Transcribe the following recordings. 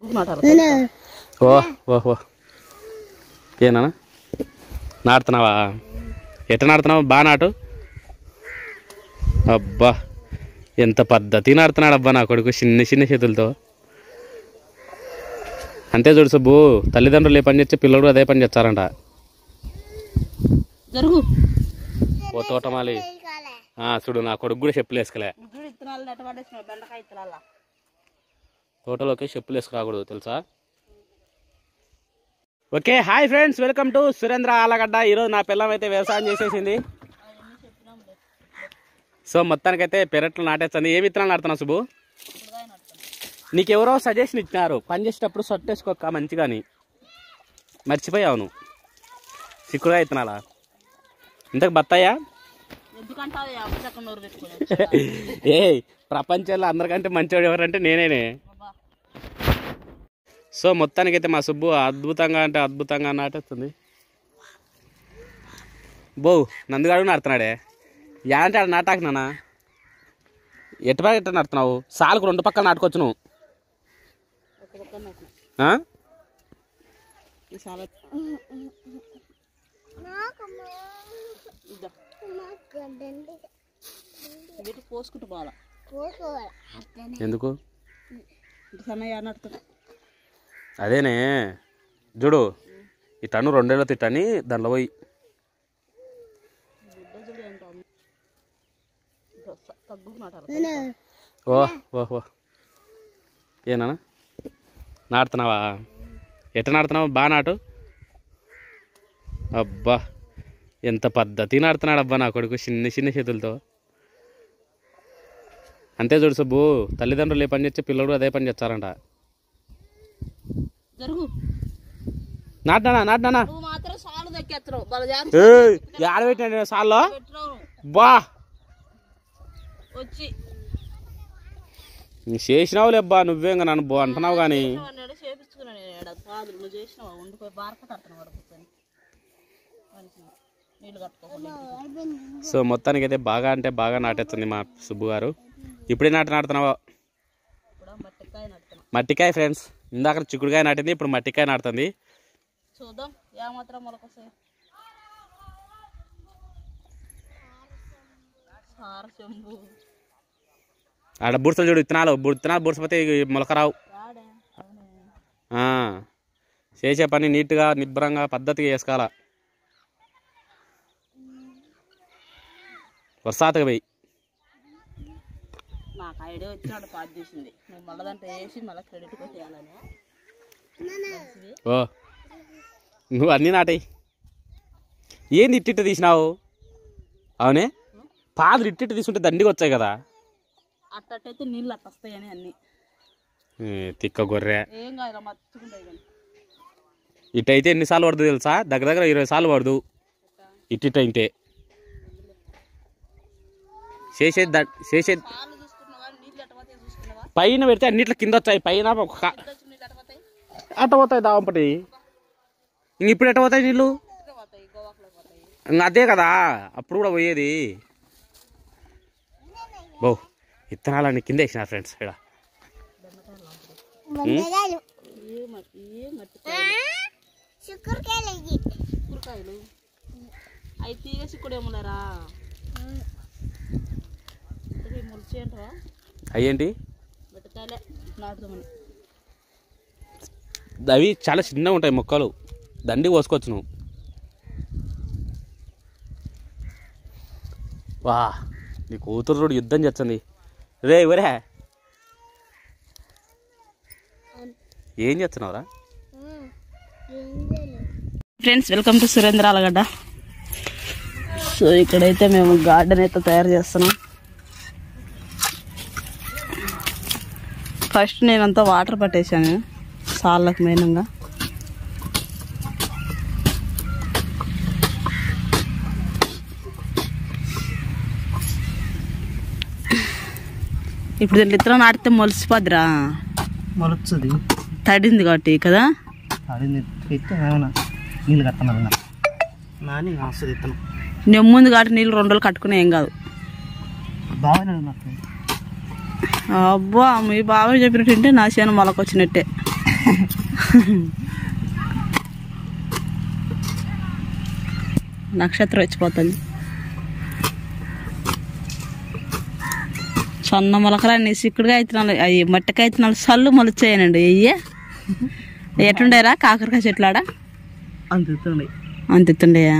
ఓ ఓ ఓ ఏనా నాటుతున్నావా ఎట్ట నాడుతున్నావా బాగా నాటు అబ్బా ఎంత పద్ధతి నాడుతున్నాడు అబ్బా నా కొడుకు చిన్న చిన్న చేతులతో అంతే చూడు సుబ్బు తల్లిదండ్రులు ఏ పని చేస్తే పిల్లలు అదే పని చేస్తారంట జరుగు ఓ తోటమాలి ఆ, చూడు నా కొడుకు కూడా చెప్పులు వేసుకోలే ఇప్పుడు ఇత్తనాలు నెట్ట పడేసిన బెండకాయ ఇత్తనాల తోటలోకి చెప్పులు వేసుకురాకూడదు తెలుసా okay hi friends welcome to Surendra Allagadda ఈరోజు నా పిల్లం అయితే వ్యవసాయం చేసేసింది సో మొత్తానికైతే పెరట్లు నాటేస్తుంది ఏ విత్తనాలు నాడుతున్నావు సుబ్బు నీకెవరో సజెషన్ ఇచ్చినారు పని చేసేటప్పుడు సొట్టేసుకోక మంచిగాని మర్చిపోయావు నువ్వు చిక్కుడుగా ఇత్తనాలా ఇంతకు బత్తాయా ఎందుకంటే అది అప్పచక్క నోరు పెట్టుకుని ఏ ప్రపంచంలో అందరికంటే మంచివాడు ఎవరంటే నేనేనే సో మొత్తానికైతే మా సుబ్బు అద్భుతంగా అంటే అద్భుతంగా నాటేస్తుంది బో నందుగాడు నాడుతున్నాడే యా అంటే ఆడ నాటాకు నాన్న ఎటు బాగా ఎట్ట నాడుతున్నావు సాలుకు రెండు పక్కల నాటుకోవచ్చు నువ్వు ఒక పక్క నాకు ఆ? ఈ చాలా ఇద్దా వీటి పోసుకుంటూ పోవాలా ఎందుకు ఇంత సన్నయ్య నడుతున్నా అదేనే చూడు ఈ టన్ను రెండేళ్ళు తిట్టని దానిలో పోయి గుడ్డ చూడు ఎంత ఉంది. ఇదో స- తగ్గు నాటాలి ఓ ఓ ఓ ఏనా నాడుతున్నావా ఎట్ట నాడుతున్నావు బాగా నాటు అబ్బా ఎంత పద్ధతి నాడుతున్నాడు అబ్బా నా కొడుకు చిన్న చిన్న చేతులతో అంతే చూడు సుబ్బు తల్లిదండ్రులు ఏ పని చేస్తే పిల్లలు అదే పని చేస్తారంట జరుగు నాటినా నాటినా నువ్వు మాత్రం సాలు దక్కేస్తున్నావు వాళ్ళ ఏ ఆడబెట్టిన సాల్లో పెట్టినావు బా వచ్చి చేసినావులే అబ్బా నువ్వే ఇంకా నన్ను బో అంటున్నావు కానీ వాడిని చేపించుకున్నాను నేను ఈడ పాదులు నువ్వు చేసినావా ఉండిపోయి బారక తడుతున్నా వాడు కూర్చొని మనిషి నీళ్ళు కట్టుకోకుండా సో మొత్తానికి అయితే బాగా అంటే బాగా నాటేస్తుంది మా సుబ్బు గారు ఇప్పుడే నాటి నాటుతున్నావా ఇప్పుడు మట్టికాయ నడుతున్నా మట్టికాయ ఫ్రెండ్స్ ఇందాక చిక్కుడుకాయ నాటింది ఇప్పుడు మట్టికాయ నాటుతుంది చూద్దాం ఏమాత్రం మొలకొస్తాయి సార చెంబు ఆడ బుర్సలు చూడు విత్తనాలు బు- విత్తనాలు బుర్సపోతే మొలక రావు రాడే అవునే ఆ, చేసే పని నీట్గా నిబ్బరంగా పద్ధతిగా చేసుకోవాలా వర్షాతగా పోయి నాకు ఐడియా వచ్చినాడు పాస్ చేసింది నువ్వు మళ్ళీ దాంట్లో వేసి మళ్ళీ క్రెడిట్ కొట్టేయాలని మంచిది ఓ నువ్వు అన్నీ నాటాయి ఏంది ఇట్టిట్టు తీసినావు అవునే పాదులు ఇట్టిట్టు తీసుకుంటే దండిగా వచ్చాయి కదా అట్టయితే నీళ్ళు అట్ట వస్తాయని అన్ని ఏ, తిక్క గొర్రె ఏం కాదు ఇలా మర్చుకుంటాయి కానీ ఇటైతే ఎన్నిసార్లు పడుతుంది తెలుసా దగ్గర దగ్గర ఇరవై సార్లు పడదు ఇట్టిట ఇంటే చేసే ద చేసే సార్లు చూసుకున్నావా నీళ్ళు ఎట్ట పోతాయి చూసుకున్నావా పైన పెడితే అన్నిట్లో కింద వచ్చాయి పైన ఒక కా- ఎట్ట వచ్చి నీళ్ళు ఎట్ట పోతాయి అట్ట పోతాయి దావంపటి ఇంక ఇప్పుడు ఎట్ట పోతాయి నీళ్ళు ఎట్ట పోతాయి గోవాకులో పోతాయి ఇంక అదే కదా అప్పుడు కూడా పోయేది బో విత్తనాలన్నీ కింద వేసిన ఫ్రెండ్స్ ఇక్కడ ఏ మట్టి ఏ మట్టి కూరకాయలు అవి తీగ చిక్కుడేమో లేరా ములిచేంట్రా అయ్యేంటి బెట్టకాయలే నాటుదామని అవి చాలా చిన్నగా ఉంటాయి మొక్కలు దండి కోసుకోవచ్చు నువ్వు వా నీ కూతురు చూడు యుద్ధం చేస్తుంది రే ఇవరే ఏం చేస్తున్నావురా friends welcome to Surendra Allagadda so ఇక్కడైతే మేము గార్డెన్ అయితే తయారు చేస్తున్నాం ఫస్ట్ నేనంతా వాటర్ పట్టేశాను సాళ్ళకు మెయిన్గా ఇప్పుడు దీంట్లో ఇత్తనం నాటితే మొలిసిపోద్దిరా మొలొచ్చుది తడింది కాబట్టి కదా ఆడింది ఎత్తే ఏమైనా నీళ్ళు కట్టమన్నా నాని వస్తుంది ఇత్తనం నేను ముందు కాబట్టి నీళ్ళు రెండు రోజులు కట్టుకునే ఏం కాదు బాగానే నాకు అబ్బా మీ బాబాయ్ చెప్పినట్టుంటే నా చేను మొలకొచ్చినట్టే నక్షత్రం వచ్చిపోతుంది సొన్న మొలకలన్నీ సిక్కుడుగా అయితున్నాడు అవి మట్టికాయ అయితున్నాడు సల్లు మొలిచాయనండి అయ్యే ఎటుండేరా కాకరకాయ చెట్లాడ అంత ఎత్తుండే అంత ఎత్తుండేయా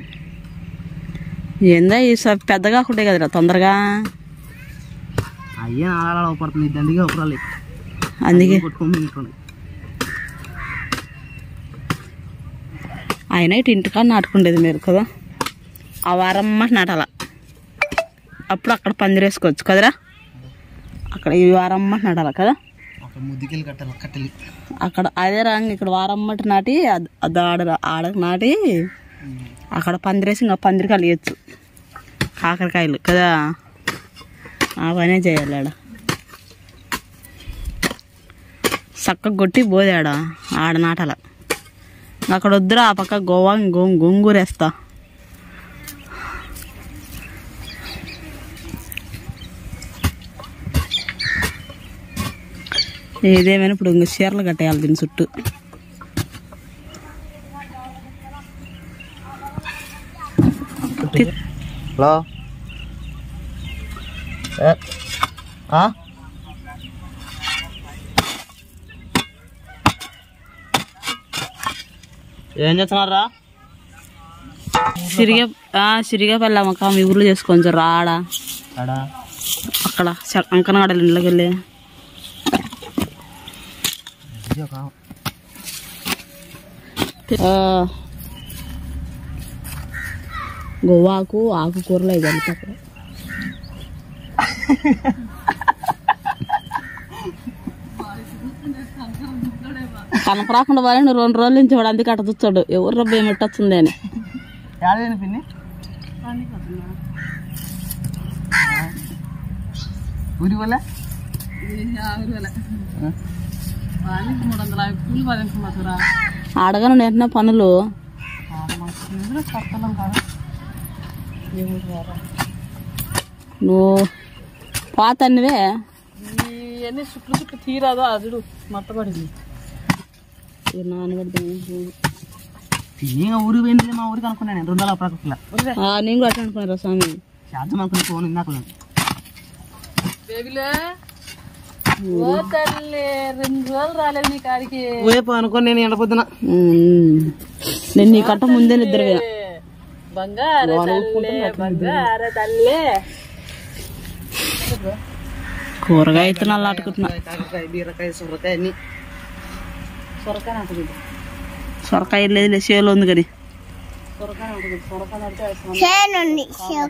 ఏందా ఈ స- పెద్ద కాకుండే కదరా తొందరగా అయ్యే నాలాడ పడుతుంది దండిగా ఒకరాలి అందుకే కొట్టుకొని తింటుండే ఆయన ఇటు ఇంటికాడ నాటుకుండేది మీరు కదా ఆ వారమ్మ నాటాల అప్పుడు అక్కడ పందిరేసుకోవచ్చు కదరా అక్కడ ఈ వారమ్మ నాటాల కదా ఒక ముద్దుకెళ్ళి కట్టాలి కట్టెలి అక్కడ అదే రంగు ఇక్కడ వారమ్మటి నాటి అద్- అది ఆడ ఆడకు నాటి అక్కడ పందిరేసి ఇంకా పందిరికాయలు వేయచ్చు కాకరకాయలు కదా ఆ పనే చేయాలి ఆడ చక్కగా కొట్టి పోదే ఆడ ఆడ నాటాల అక్కడ వద్దురా ఆ పక్క గోవా గో గోంగూర వేస్తా ఏదేమైనా ఇప్పుడు ఇంక చీరలు కట్టేయాలి దీని చుట్టూ హలో ఏ? ఆ? ఏం చేస్తున్నారా సిరిగా సిరిగా పెళ్ళామక్క మీ ఊర్లో చేసుకోవచ్చు రాడ ఆడా అక్కడ చ- అంకనగాడల ఇంట్లోకి వెళ్ళి ఆ, గోవాకు ఆకుకూరలు అవి కలిపి అక్కడ కనపరాకుండా పోయి నువ్వు రెండు రోజుల నుంచి వాడు అందుకే అట్ట చూస్తాడు ఎవరు రబ్బ ఏమిట్టొచ్చింది అని యాదేని పిన్ని ఊరి వల్ల అడగను వెంటనే పనులు నువ్వు పాతన్నివే ఇవన్నీ చుట్లు చుట్లు తీరాదు అదుడు మట్టపడింది నానబడి పిన్ని ఊరి పోయింది మా ఊరికి అనుకున్నాను నేను రెండు వందల ప్రకృతిలో నేను కూడా అట్లా అనుకున్నారా స్వామి శాతం అనుకుని ఫోన్ ఇందాక బేబీలే ఓ తల్లి రెండు రోజులు రాలేదు నీ కాడికి రేపు అనుకోని నేను ఎండపోతున్నా ఉమ్. నేను నీ కట్ట ముందే నిద్ర పోయినా. బంగారు తల్లి బంగారు తల్లి కూరగాయ ఇత్తనాలు నాటుకుంటున్నా కాకరకాయ బీరకాయ సొరకాయ అన్ని సొరకాయ నాటుకుంది సొరకాయ లేదు లేదు చేలో ఉంది కానీ సొరకాయ నాటుకుంది సొరకాయ నాటితే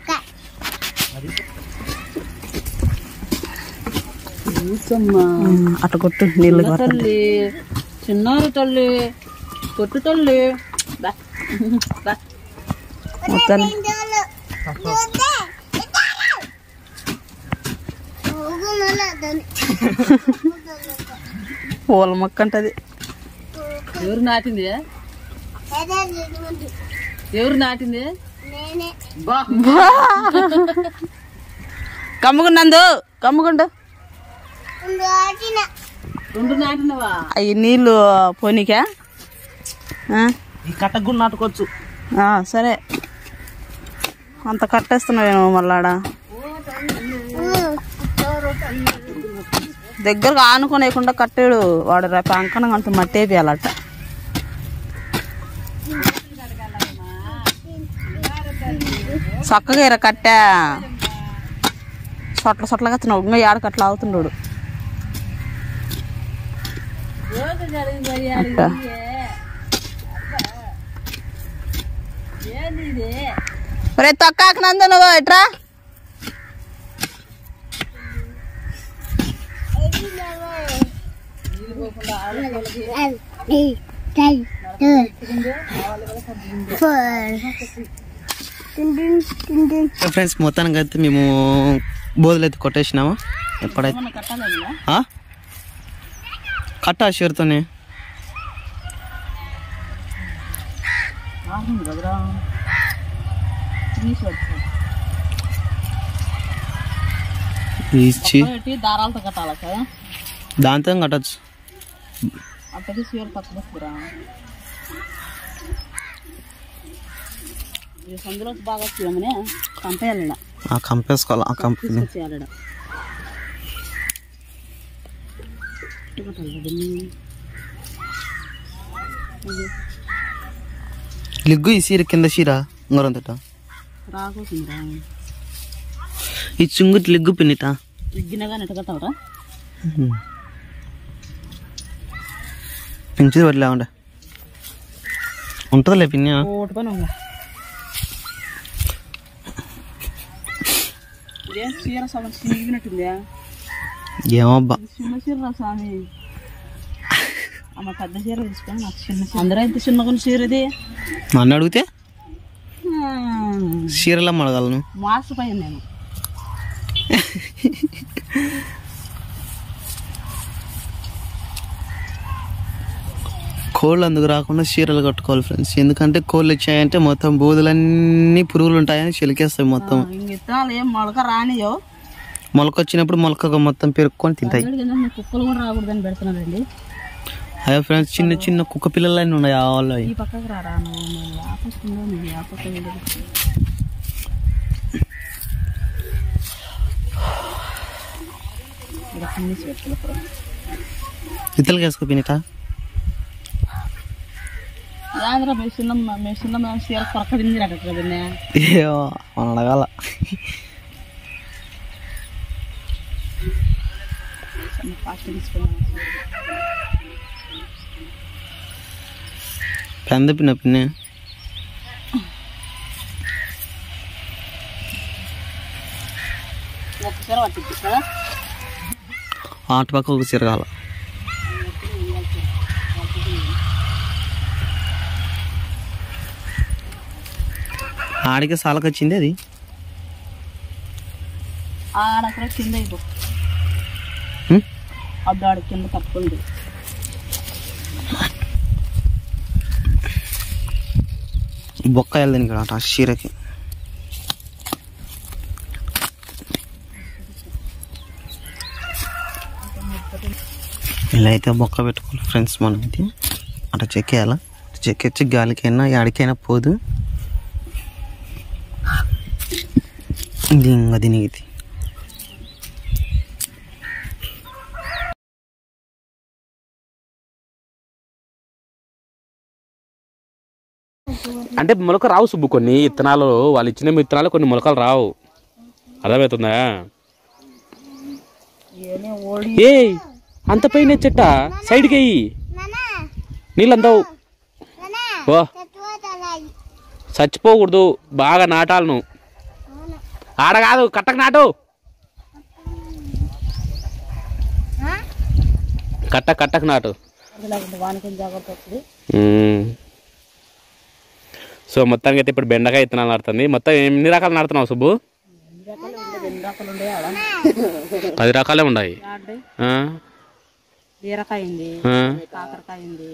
కూర్చోమ్మా ఉమ్, అట్ట కొట్టు నీళ్ళు కొట్టు. తల్లి చిన్నారు తల్లి కొట్టు తల్లి దా. దా. మొత్తం పూల మొక్క అంటది ఎవరు నాటింది ఎవరు నాటింది బా కమ్ముకున్నందు కమ్ముకుండు రెండు నాటినవా అవి నీళ్ళు పోనీకా ఆ? ఈ కట్టకు కూడా నాటుకోవచ్చు ఆ, సరే అంత కట్టేస్తున్నావేమో మళ్ళాడ దగ్గరకు ఆనుకోనేకుండా కట్టాడు వాడు రేపు అంకణం అంత మట్టి వేయాలట చక్కగా ఇర కట్టా సొట్ల సొట్లగా తిన్నావు ఇంకా ఏడ కట్ల అవుతుండడు అట్ట. ఒరే తొక్కాక నందు నువ్వు ఎట్రా ఫ్రెండ్స్ మొత్తానికి అయితే మేము బోధలు అయితే కొట్టేసినామా ఎప్పుడైతే ఆ? కట్టా షేర్తోనే ఇచ్చి పెట్టి దారాలతో కట్టాలి కదా దాంతో కట్టచ్చు అప్పటికి సీఎల్ పక్కన వస్తురా ఈ సందులో బాగా వచ్చామని కంపేయాలి ఈడ. ఆ కంపేసుకోవాలి ఆ కంపెనీ తీసుకొచ్చేయాలి ఈడ. ఇవ్వటం లేదు. లిగ్గు ఈ సీర కింద సీర ఉంగరం తిట్ట రాకోసిందిరా ఈ చుంగుటి లిగ్గు పిన్నిట విగ్గినగా నెట్టగట్టవరా పించి పట్లే ఉండే ఉంటుందిలే పిన్ని ఓటు పని ఉందా ఇదేం చీర సగం చిరిగినట్టుందా ఏమబ్బా చిన్న చీర రా స్వామి అమ్మ పెద్ద చీర తీసుకొని నాకు చిన్న చీర అందరూ ఎంత చిన్న కొన్ని చీర ఇది నన్ను అడిగితే చీరలా మడగలను మాస్టర్ పైన నేను కోళ్ళు అందుకు రాకుండా చీరలు కట్టుకోవాలి ఫ్రెండ్స్ ఎందుకంటే కోళ్ళు వచ్చాయంటే మొత్తం బూదులన్నీ పురుగులు ఉంటాయని చిలికేస్తాయి మొత్తం ఇంక ఇత్తనాలు ఏం మొలక రానియో మొలక వచ్చినప్పుడు మొలక మొత్తం పెరుక్కొని తింటాయి అక్కడికి ఏంటంటే కుక్కలు కూడా రాకూడదని పెడుతున్నారండి అయ్యో ఫ్రెండ్స్ చిన్న చిన్న కుక్క పిల్లలన్నీ ఉన్నాయి ఆ వాళ్ళు ఈ పక్కకు రారా నువ్వు నేను ఆ పక్క నువ్వు ఆ పక్క వెళ్ళదు. ఇక్కడ చిన్న చెట్లు ఇతలకి వేసుకో పినిట యాంద్ర మీ చిన్న మీ చిన్న చీర కొరకడింది అక్కడ కదన్నా ఏమో మనం అడగాల చిన్న పాస్ట్ తీసుకున్నాను పెంద పిన్న పిన్ని ఒక చీర పట్టింది కదా ఆట పక్క ఒక చీర కావాలి ఆడికి సాలకు వచ్చింది అది ఆడక్కడ కింద ఇవ్వు హ్మ్? అప్పుడు ఆడ కింద తప్పుకుంది బొక్క వెళ్ళదని ఇక్కడ ఆ చీరకి ఇలా అయితే బొక్క పెట్టుకోవాలి ఫ్రెండ్స్ మనం అయితే అట్లా చెక్కేయాలా చెక్కెచ్చి గాలికైనా ఎక్కడికైనా పోదు ఇది ఇంకా దీనికి అంటే మొలక రావు సుబ్బు కొన్ని విత్తనాలు వాళ్ళు ఇచ్చిన విత్తనాలు కొన్ని మొలకలు రావు అర్థమవుతుందా ఏనే ఓడి ఏ అంత పైన చెట్ట సైడ్కి వెయ్యి నీళ్ళు అందవు ఓ చచ్చిపోకూడదు బాగా నాటాలి నువ్వు ఆడ కాదు కట్టకు నాటు కట్ట కట్టకు నాటు లేకుంటే వానికి జాగ్రత్త వస్తుంది మ్మ్. సో మొత్తానికి అయితే ఇప్పుడు బెండకాయ విత్తనాలు నాడుతుంది మొత్తం ఎన్ని రకాలు నాడుతున్నావు సుబ్బు ఎన్ని రకాలు ఉండే ఆడ పది రకాలే ఉన్నాయి ఆడే ఆ? బీరకాయ ఉంది ఆ? కాకరకాయ ఉంది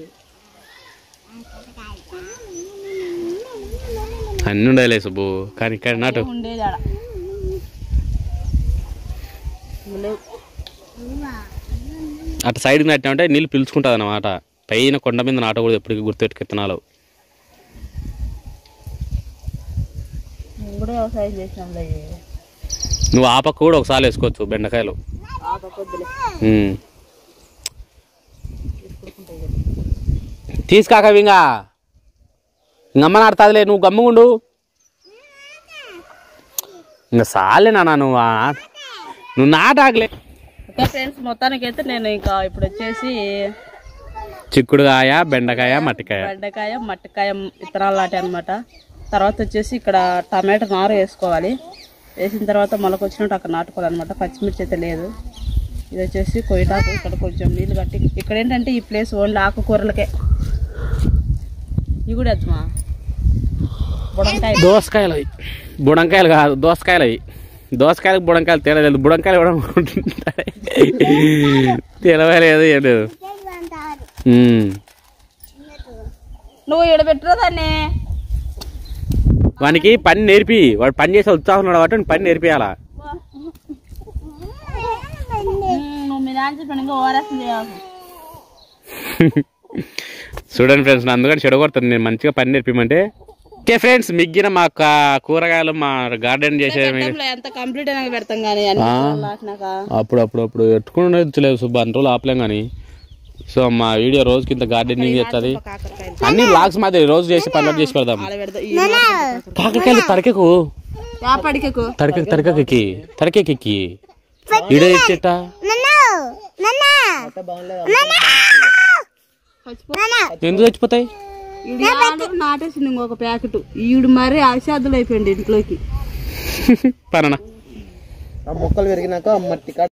అన్నీ ఉండేలే సుబ్బు కానీ ఇక్కడ నాటు ఉండేది ఆడ లేవు అటు సైడ్కి నాటినామంటే నీళ్ళు పిలుచుకుంటుంది అనమాట పైన కొండ మీద నాటకూడదు ఎప్పటికీ గుర్తుపెట్టుకు విత్తనాలు మేము కూడా వ్యవసాయం చేసినాంలే నువ్వు ఆ పక్క కూడా ఒకసారి వేసుకోవచ్చు బెండకాయలు ఆ పక్కొద్దులే మ్మ్. తీసుకాక ఇంకా ఇంకమ్మ నాడుతుందిలే నువ్వు గమ్ముగుండు ఇంకా సాలే నాన్న నువ్వు ఆ- నువ్వు నాటాకలే ఓకే ఫ్రెండ్స్ మొత్తానికి అయితే నేను ఇంకా ఇప్పుడు వచ్చేసి చిక్కుడుకాయ బెండకాయ మట్టికాయ బెండకాయ మట్టికాయ విత్తనాలు నాటి అనమాట తర్వాత వచ్చేసి ఇక్కడ టమాటా నారు వేసుకోవాలి వేసిన తర్వాత మొలక వచ్చినట్టు అక్కడ నాటుకోవాలన్నమాట పచ్చిమిర్చి అయితే లేదు ఇది వచ్చేసి కొయ్యటాకు ఇక్కడ కొంచెం నీళ్ళు కట్టి ఇక్కడ ఏంటంటే ఈ ప్లేస్ ఓన్లీ ఆకుకూరలకే ఇవి కూడా వేద్దామా బుడంకాయ దోసకాయలు అవి బుడంకాయలు కాదు దోసకాయలు అవి దోసకాయలకు బుడంకాయలు తేడా లేదు బుడంకాయలు కూడా ఉంటాయి తెలవలేదు ఏం లేదు మ్మ్. నువ్వు ఇక్కడ పెట్టురా దాన్ని వానికి పని నేర్పి వాడు పని చేసే ఉత్సాహం ఉన్నాడు కాబట్టి వాడిని పని నేర్పియాలా ఉమ్, నువ్వు మీ నాన్న చెప్పాను ఇంకా ఓఆర్ఎస్ చేయాలి చూడండి ఫ్రెండ్స్ అందుకని చెడగొడుతుంది నేను మంచిగా పని నేర్పిమంటే ఓకే ఫ్రెండ్స్ మిగ్గిన మా కా- కూరగాయలు మా గార్డెన్ చేసే గడ్డంలో ఎంత కంప్లీట్ అయినా పెడతాం కానీ అన్ని లాసినాక అప్పుడు అప్పుడు అప్పుడు ఎట్టుకుని లేదు సుబ్బ అన్ని రోజులు ఆపలేం కానీ సో మా వీడియో రోజుకి ఇంత గార్డెనింగ్ చేస్తుంది కాకరకాయలు అన్ని బ్లాగ్స్ మాది రోజు చేసి పనులు చేసి పెడదాం ఆడ పెడతాం ఈ కాకరకాయలు తడకెకు వ్యాపాడికకు తడక తడకెక్కి తడకెక్కి ఈడ ఇచ్చేట ఎందుకు చచ్చిపోతాయి ఈడు ఆడు నాటేసింది ఇంకొక ప్యాకెట్ ఈడు మరీ అశాదులు అయిపోయింది ఇంట్లోకి పననా ఆ మొక్కలు పెరిగినాక మట్టి